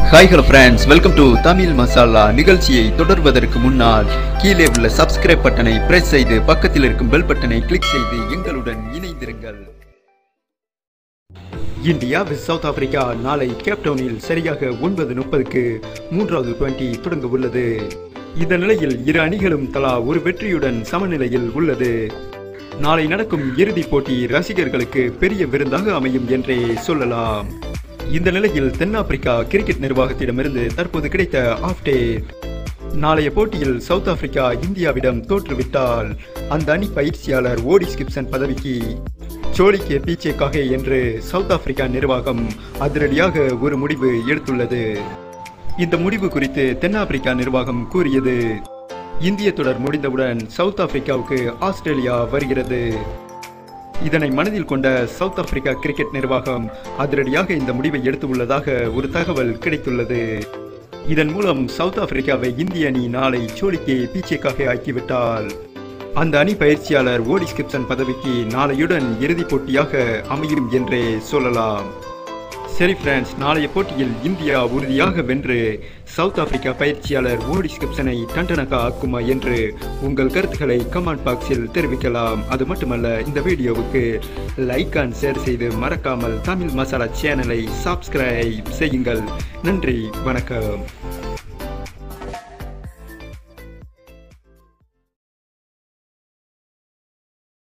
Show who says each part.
Speaker 1: hi hello friends welcome to Tamil Masala நிகழ்ச்சியை தொடர்வதற்கு முன்னால் கீழே உள்ள சப்ஸ்கிரைப் பட்டனை பிரஸ் செய்து பக்கத்தில் இருக்கும் பெல் பட்டனை கிளிக் செய்து எங்களுடன் இணைந்திருங்கள் இந்தியா விஸ் சவுத் ஆப்பிரிக்கா நாளை கேப்டவுனில் சரியாக ஒன்பது முப்பதுக்கு மூன்றாவது டுவெண்டி தொடங்க உள்ளது இந்த நிலையில் இரு அணிகளும் தலா ஒரு வெற்றியுடன் சமநிலையில் உள்ளது நாளை நடக்கும் இறுதிப் போட்டி ரசிகர்களுக்கு பெரிய விருந்தாக அமையும் என்றே சொல்லலாம் இந்த நிலையில் தென்னாப்பிரிக்கா கிரிக்கெட் நிர்வாகத்திடமிருந்து தற்போது கிடைத்த ஆப்டேட் நாளைய போட்டியில் சவுத் ஆப்பிரிக்கா இந்தியாவிடம் தோற்றுவிட்டால் அந்த அணி பயிற்சியாளர் ஓடி ஸ்கிப்சன் பதவிக்கு சோழிக்கு பீச்சேக்காக என்று சவுத் ஆப்பிரிக்கா நிர்வாகம் அதிரடியாக ஒரு முடிவு எடுத்துள்ளது இந்த முடிவு குறித்து தென்னாப்பிரிக்கா நிர்வாகம் கூறியது இந்திய தொடர் முடிந்தவுடன் சவுத் ஆப்பிரிக்காவுக்கு ஆஸ்திரேலியா வருகிறது இதனை மனதில் கொண்ட சவுத் ஆப்பிரிக்கா கிரிக்கெட் நிர்வாகம் அதிரடியாக இந்த முடிவை எடுத்துள்ளதாக ஒரு தகவல் கிடைத்துள்ளது இதன் மூலம் சவுத் ஆப்பிரிக்காவை இந்திய அணி நாளை சோழிக்கு பீச்சேக்காக ஆக்கிவிட்டால் அந்த அணி பயிற்சியாளர் ஓடி ஸ்கிப்சன் பதவிக்கு நாளையுடன் இறுதிப் போட்டியாக அமையும் என்றே சொல்லலாம் சரி ஃப்ரெண்ட்ஸ் நாளைய போட்டியில் இந்தியா உறுதியாக வென்று சவுத் ஆப்பிரிக்கா பயிற்சியாளர் ஓடி ஸ்கிப்சனை டண்டனக்கா ஆக்குமா என்று உங்கள் கருத்துக்களை கமெண்ட் பாக்ஸில் தெரிவிக்கலாம் அது மட்டுமல்ல இந்த வீடியோவுக்கு லைக் அண்ட் ஷேர் செய்து மறக்காமல் தமிழ் மசாலா சேனலை சப்ஸ்கிரைப் செய்யுங்கள் நன்றி வணக்கம்